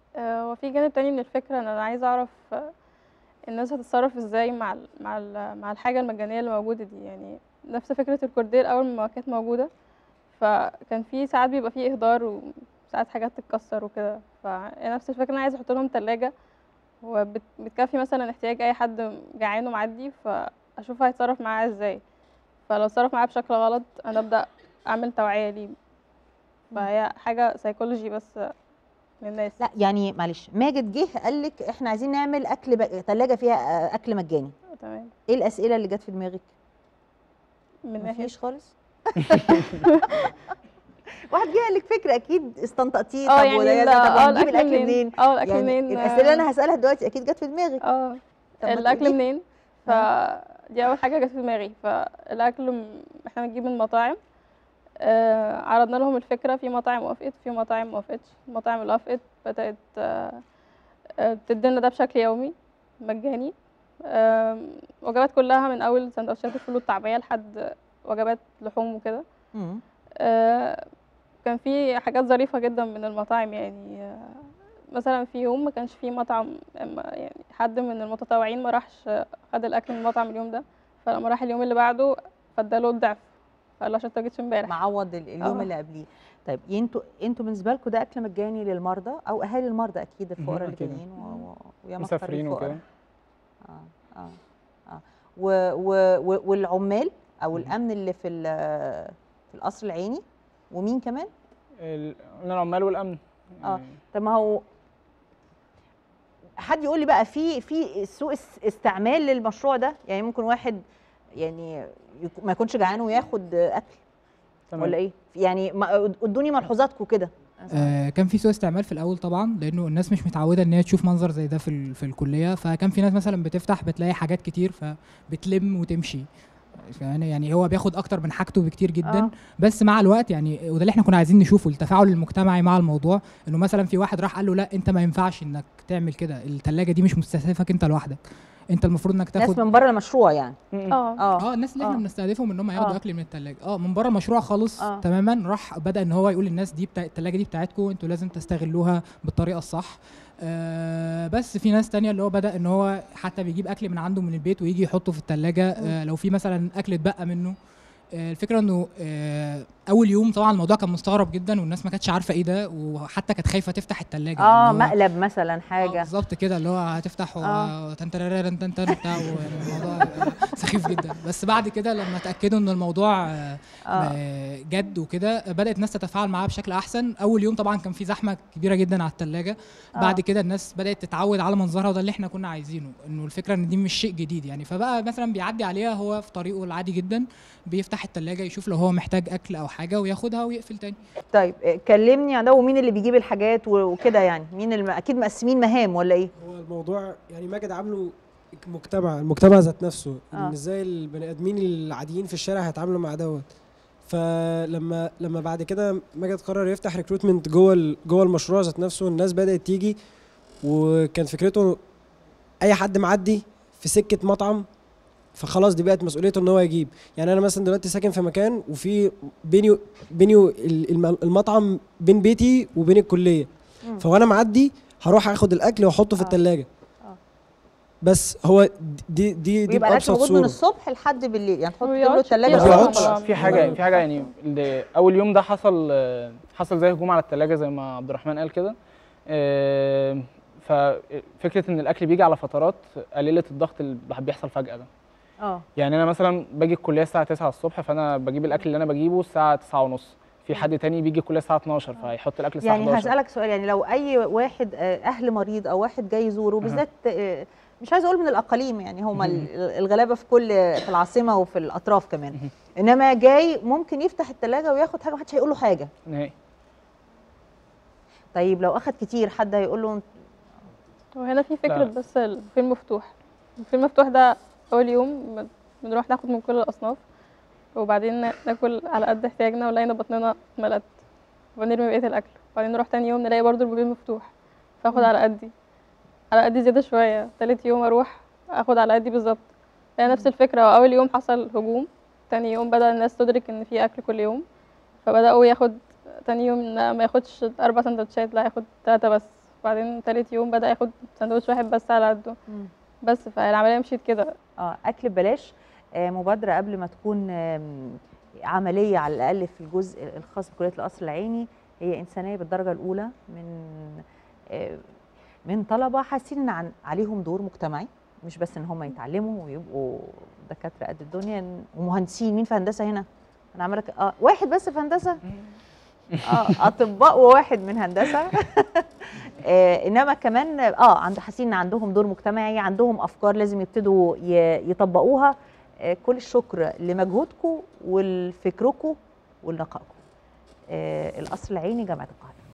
آه، هو في جانب تاني من الفكرة ان انا عايزة اعرف آه، الناس هتتصرف ازاي مع ال مع ال مع الحاجة المجانية اللي موجودة دي يعني نفس فكرة الكوردير اول ما كانت موجودة فكان في ساعات بيبقى فيه اهدار وساعات حاجات تتكسر وكده فنفس الفكرة انا عايزة احط لهم تلاجة وبتكفي مثلا احتياج اي حد جعان ومعدي فاشوف هيتصرف معاه ازاي فلو اتصرف معاه بشكل غلط انا ابدا اعمل توعية ليه فهي حاجة سيكولوجي بس للناس لا يعني معلش ماجد جه قال لك احنا عايزين نعمل اكل ب... ثلاجه فيها آه، اكل مجاني تمام ايه الاسئله اللي جت في دماغك من ناحية مفيش خالص واحد جه قال لك فكره اكيد استنطقتيه اه طب يعني وده- ال- طب اه هنجيب الاكل منين اه الاكل يعني منين الاسئله اللي انا هسالها دلوقتي اكيد جت في دماغك اه طب ما الاكل تقولي. منين فدي اول حاجه جت في دماغي فالاكل م- احنا بنجيب من مطاعم آه عرضنا لهم الفكره في مطاعم وافقت في مطاعم ما وافقتش المطاعم اللي وافقت بدات آه آه، بتدينا ده بشكل يومي مجاني آه وجبات كلها من اول سندوتشات الفول والطعميه لحد وجبات لحوم وكده مم. آه، كان في حاجات ظريفة جدا من المطاعم يعني آه، مثلا في يوم ما كانش في مطعم ما- يعني حد من المتطوعين ما راحش آه، خد الأكل من المطعم اليوم ده فلما راح اليوم اللي بعده فاداله الضعف فقال له عشان انت جيتش امبارح معوض ال- اليوم اه. اللي قبليه طيب انتوا انتوا بالنسبه لكم ده اكل مجاني للمرضى او اهالي المرضى اكيد الفقراء اللي أكيد. جايين و- و- ويا مختار مسافرين الفقراء. وكده اه اه اه و و و والعمال او الامن اللي في ال- في القصر العيني ومين كمان ال- قلنا العمال والامن اه. يعني طب ما هو حد يقول لي بقى في في سوء اس- استعمال للمشروع ده يعني ممكن واحد يعني يك- ما يكونش جعان وياخد اكل تمام. ولا ايه يعني ما- ادوني ملحوظاتكم كده آه، كان في سوء استعمال في الاول طبعا لانه الناس مش متعوده ان هي تشوف منظر زي ده في ال- في الكليه فكان في ناس مثلا بتفتح بتلاقي حاجات كتير فبتلم وتمشي يعني يعني هو بياخد اكتر من حاجته بكتير جدا آه. بس مع الوقت يعني وده اللي احنا كنا عايزين نشوفه التفاعل المجتمعي مع الموضوع انه مثلا في واحد راح قال له لا انت ما ينفعش انك تعمل كده الثلاجه دي مش مستهدفك انت لوحدك انت المفروض انك ناس تاخد من بره المشروع يعني م- م. اه اه اه الناس اللي احنا آه. بنستهدفهم ان هم ياخدوا آه. اكل من الثلاجه اه من بره المشروع خالص آه. تماما راح بدا ان هو يقول للناس دي بتاع الثلاجه دي بتاعتكم انتوا لازم تستغلوها بالطريقه الصح آه بس في ناس تانية اللي هو بدا ان هو حتى بيجيب اكل من عنده من البيت ويجي يحطه في الثلاجه آه لو في مثلا اكل اتبقى منه آه الفكره انه آه اول يوم طبعا الموضوع كان مستغرب جدا والناس ما كانتش عارفه ايه ده وحتى كانت خايفه تفتح الثلاجه اه مقلب مثلا آه، حاجه بالظبط كده اللي هو هتفتح آه. وتنترررن تن تن بتاع الموضوع سخيف جدا بس بعد كده لما اتاكدوا ان الموضوع آه، اه آه، جد وكده بدات الناس تتفاعل معاه بشكل احسن اول يوم طبعا كان في زحمه كبيره جدا على الثلاجه آه. بعد كده الناس بدات تتعود على منظرها وده اللي احنا كنا عايزينه انه الفكره ان دي مش شيء جديد يعني فبقى مثلا بيعدي عليها هو في طريقه العادي جدا بيفتح الثلاجه يشوف لو هو محتاج اكل او حاجه وياخدها ويقفل تاني طيب آه، كلمني عن ده ومين اللي بيجيب الحاجات و- وكده يعني مين الم... اكيد مقسمين مهام ولا ايه هو الموضوع يعني ماجد عامله مجتمع المجتمع ذات نفسه آه. ان ازاي البني ادمين العاديين في الشارع هيتعاملوا مع دوت فلما لما بعد كده ماجد قرر يفتح ريكروتمنت جوه ال- جوه المشروع ذات نفسه الناس بدات تيجي وكان فكرته اي حد معدي في سكه مطعم فخلاص دي بقت مسؤوليته ان هو يجيب يعني انا مثلا دلوقتي ساكن في مكان وفي بيني بيني ال- الم- المطعم بين بيتي وبين الكليه مم. فوانا معدي هروح اخد الاكل واحطه في آه. الثلاجه آه. بس هو دي دي دي ويبقى الاكل بابسط موجود من صوره الصبح لحد بالليل يعني تحط ما له بيقعدش الثلاجه ما كتير بيقعدش. طبعاً. في حاجه في حاجه يعني ال- اول يوم ده حصل آه، حصل زي هجوم على الثلاجه زي ما عبد الرحمن قال كده آه، ففكره ان الاكل بيجي على فترات قليله الضغط اللي بيحصل فجاه ده اه يعني انا مثلا باجي الكليه الساعه 9 الصبح فانا بجيب الاكل اللي انا بجيبه الساعه 9 ونص في حد تاني بيجي الكليه الساعه 12 فهيحط الاكل الساعه يعني 11 هسألك سؤال يعني لو أي واحد آه، أهل مريض أو واحد جاي يزوره بالذات آه، مش عايزة أقول من الأقاليم يعني هم ال- الغلابة في كل في العاصمة وفي الأطراف كمان إنما جاي ممكن يفتح التلاجة وياخد حاجة محدش هيقول له حاجة نهائي طيب لو أخد كتير حد هيقول له وهنا في فكرة لا. بس البوفيه المفتوح البوفيه المفتوح ده أول يوم بن- بنروح ناخد من كل الأصناف وبعدين نا- ناكل على قد احتياجنا ولقينا بطننا اتملت ونرمي بقية الأكل وبعدين نروح تاني يوم نلاقي برضو البوفيه مفتوح فاخد على قدي على قدي زيادة شوية تالت يوم أروح أخد على قدي بالظبط هي نفس الفكرة أول يوم حصل هجوم تاني يوم بدأ الناس تدرك إن في أكل كل يوم فبدأوا ياخد تاني يوم إن ما ياخدش أربع سندوتشات لا ياخد تلاتة بس وبعدين تالت يوم بدأ ياخد سندوتش واحد بس على قده مم. بس فالعملية مشيت كده اه اكل ببلاش آه، مبادره قبل ما تكون آم، عمليه على الاقل في الجزء الخاص بكليه القصر العيني هي انسانيه بالدرجه الاولى من آه، من طلبه حاسين ان عن- عليهم دور مجتمعي مش بس ان هم يتعلموا ويبقوا دكاتره قد الدنيا ومهندسين مين في هندسه هنا انا عماله ك- اه واحد بس في هندسه اه اطباء وواحد من هندسه آه انما كمان اه عند حاسين ان عندهم دور مجتمعي عندهم افكار لازم يبتدوا ي- يطبقوها آه كل الشكر لمجهودكم ولفكركم ولنقائكم آه القصر العيني جامعه القاهره